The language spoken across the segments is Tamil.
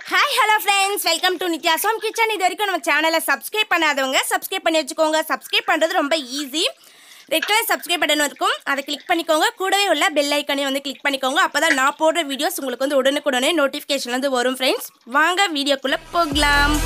Hi hello friends welcome to நித்யாசம் கிச்சன் இது வரைக்கும் நம்ம சேனலை சப்ஸ்கிரைப் பண்ணாதவங்க சப்ஸ்கிரைப் பண்ணி வச்சுக்கோங்க சப்ஸ்கிரைப் பண்ணுறது ரொம்ப easy red colour subscribe button இருக்கும் அதை கிளிக் பண்ணிக்கோங்க கூடவே உள்ள பெல் ஐக்கனையும் வந்து கிளிக் பண்ணிக்கோங்க அப்போ தான் நான் போடுற வீடியோஸ் உங்களுக்கு வந்து உடனுக்குடனே நோட்டிஃபிகேஷன் வந்து வரும் ஃப்ரெண்ட்ஸ் வாங்க வீடியோக்குள்ளே போகலாம்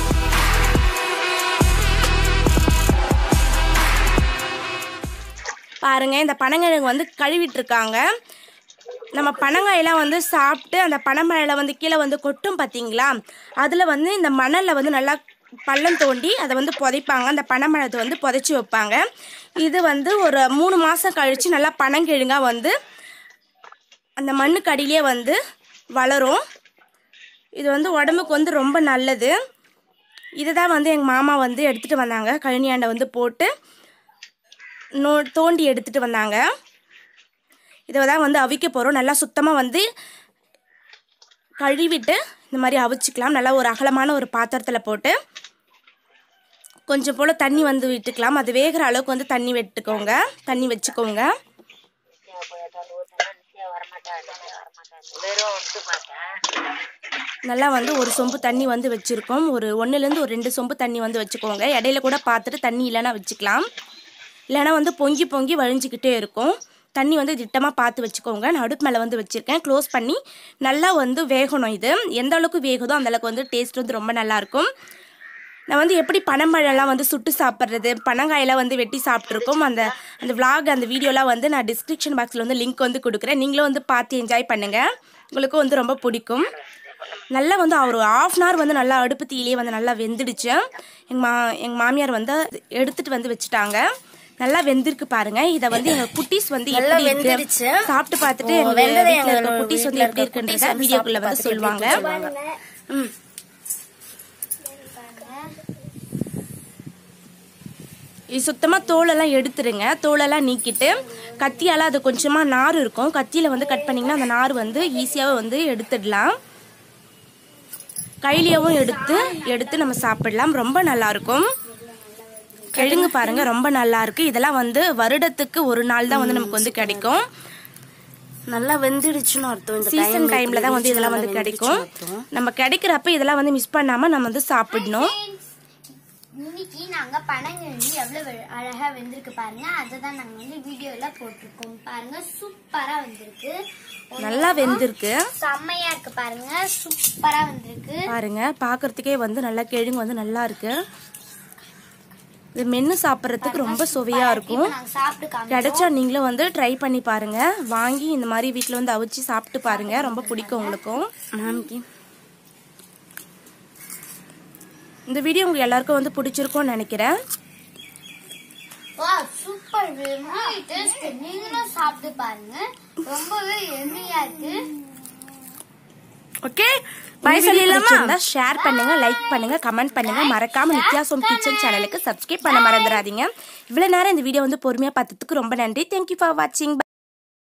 பாருங்க இந்த பனங்கிழங்கு வந்து கழுவிட்டு இருக்காங்க நம்ம பனங்காயெல்லாம் வந்து சாப்பிட்டு அந்த பனைமழையில் வந்து கீழே வந்து கொட்டும் பார்த்தீங்களா அதில் வந்து இந்த மணலில் வந்து நல்லா பள்ளம் தோண்டி அதை வந்து புதைப்பாங்க அந்த பனைமரத்தை வந்து புதைச்சி வைப்பாங்க இது வந்து ஒரு மூணு மாதம் கழித்து நல்லா பனங்கிழங்காக வந்து அந்த மண்ணுக்கு அடியிலே வந்து வளரும் இது வந்து உடம்புக்கு வந்து ரொம்ப நல்லது இதை தான் வந்து எங்கள் மாமா வந்து எடுத்துகிட்டு வந்தாங்க கழனியாண்டை வந்து போட்டு நோ தோண்டி எடுத்துகிட்டு வந்தாங்க இதை தான் வந்து அவிக்க போகிறோம் நல்லா சுத்தமாக வந்து கழுவிட்டு இந்த மாதிரி அவிச்சிக்கலாம் நல்லா ஒரு அகலமான ஒரு பாத்திரத்தில் போட்டு கொஞ்சம் போல் தண்ணி வந்து விட்டுக்கலாம் அது வேகிற அளவுக்கு வந்து தண்ணி விட்டுக்கோங்க தண்ணி வச்சுக்கோங்க நல்லா வந்து ஒரு சொம்பு தண்ணி வந்து வச்சுருக்கோம் ஒரு ஒன்றுலேருந்து ஒரு ரெண்டு சொம்பு தண்ணி வந்து வச்சுக்கோங்க இடையில கூட பார்த்துட்டு தண்ணி இல்லைன்னா வச்சுக்கலாம் இல்லைன்னா வந்து பொங்கி பொங்கி வழிஞ்சிக்கிட்டே இருக்கும் தண்ணி வந்து திட்டமாக பார்த்து வச்சுக்கோங்க நான் அடுப்பு மேலே வந்து வச்சுருக்கேன் க்ளோஸ் பண்ணி நல்லா வந்து வேகணும் இது எந்த அளவுக்கு வேகுதோ அந்த அளவுக்கு வந்து டேஸ்ட் வந்து ரொம்ப நல்லாயிருக்கும் நான் வந்து எப்படி பனம்பழம்லாம் வந்து சுட்டு சாப்பிட்றது பனங்காயெல்லாம் வந்து வெட்டி சாப்பிட்ருக்கோம் அந்த அந்த vlog அந்த வீடியோலாம் வந்து நான் டிஸ்கிரிப்ஷன் பாக்ஸில் வந்து லிங்க் வந்து கொடுக்குறேன் நீங்களும் வந்து பார்த்து என்ஜாய் பண்ணுங்கள் உங்களுக்கும் வந்து ரொம்ப பிடிக்கும் நல்லா வந்து ஒரு ஆஃப் அன் ஹவர் வந்து நல்லா அடுப்பு தீயிலே வந்து நல்லா வெந்துடுச்சு எங்கள் மா எங்கள் மாமியார் வந்து எடுத்துகிட்டு வந்து வச்சுட்டாங்க நல்லா வெந்திருக்கு பாருங்க இதை வந்து எங்க குட்டீஸ் வந்து நல்லா எப்படி இருக்கு வெந்துடுச்சு. சாப்பிட்டு பார்த்துட்டு ஓ, எங்க வெந்ததை வீட்ல இருக்க எங்களோட குட்டீஸ் வந்து வீட்ல எப்படி இருக்க இருக்குன்றத குட்டீஸ் வந்து வீடியோக்குள்ள வந்து சாப்பிட்டு சொல்லுவாங்க பார்த்துட்டு ம் இது சுத்தமாக தோலெல்லாம் எடுத்துருங்க தோலெல்லாம் நீக்கிட்டு கத்தியால் அது கொஞ்சமாக நார் இருக்கும் கத்தியில் வந்து கட் பண்ணிங்கன்னா அந்த நார் வந்து ஈஸியாகவே வந்து எடுத்துடலாம் கையிலேயும் எடுத்து எடுத்து நம்ம சாப்பிடலாம் ரொம்ப நல்லா இருக்கும் கிழங்கு பாருங்க ரொம்ப நல்லா இருக்கு இதெல்லாம் வந்து வருடத்துக்கு ஒரு நாள் தான் வந்து நமக்கு வந்து கிடைக்கும் நல்லா வெந்துடுச்சுன்னு அர்த்தம் இந்த சீசன் time டைம்ல தான் வந்து இதெல்லாம் வந்து நல்லா கிடைக்கும் வெந்துடுச்சுன்னு அர்த்தம். நம்ம கிடைக்கிறப்ப இதெல்லாம் வந்து மிஸ் பண்ணாம நம்ம வந்து சாப்பிடணும் இன்னைக்கு நாங்க பனங்கிழங்கு எவ்வளவு அழகா வெந்திருக்கு பாருங்க அதை தான் நாங்க வந்து வீடியோல போட்டிருக்கோம் பாருங்க சூப்பரா வந்திருக்கு நல்லா வெந்திருக்கு செம்மையா இருக்கு பாருங்க சூப்பரா வந்திருக்கு பாருங்க பார்க்கறதுக்கே வந்து நல்லா கிழங்கு வந்து நல்லா இருக்கு இது மென்று சாப்பிட்றதுக்கு ரொம்ப சுவையா இருக்கும் இப்ப நாங்க சாப்பிட்டு காமி கிடைச்சா நீங்களும் வந்து ட்ரை பண்ணி பாருங்க வாங்கி இந்த மாதிரி வீட்டில் வந்து அவிச்சு சாப்பிட்டு பாருங்க ரொம்ப பிடிக்கும் உங்களுக்கும் மாமிக்கு இந்த வீடியோ உங்களுக்கு எல்லாருக்கும் வந்து பிடிச்சிருக்கும்னு நினைக்கிறேன் வா சூப்பர் டேஸ்ட் நீங்களும் சாப்பிட்டு பாருங்க ரொம்பவே எளிமையா இருக்கு ஓகே பை சொல்லிடலாமா ஷேர் பண்ணுங்க லைக் பண்ணுங்க கமெண்ட் பண்ணுங்க மறக்காம நித்யாசோம் கிச்சன் சேனலுக்கு சப்ஸ்கிரைப் பண்ண மறந்துடாதீங்க இவ்வளவு நேரம் இந்த வீடியோ வந்து பொறுமையா பார்த்ததுக்கு ரொம்ப நன்றி தேங்க்யூ ஃபார் வாட்சிங்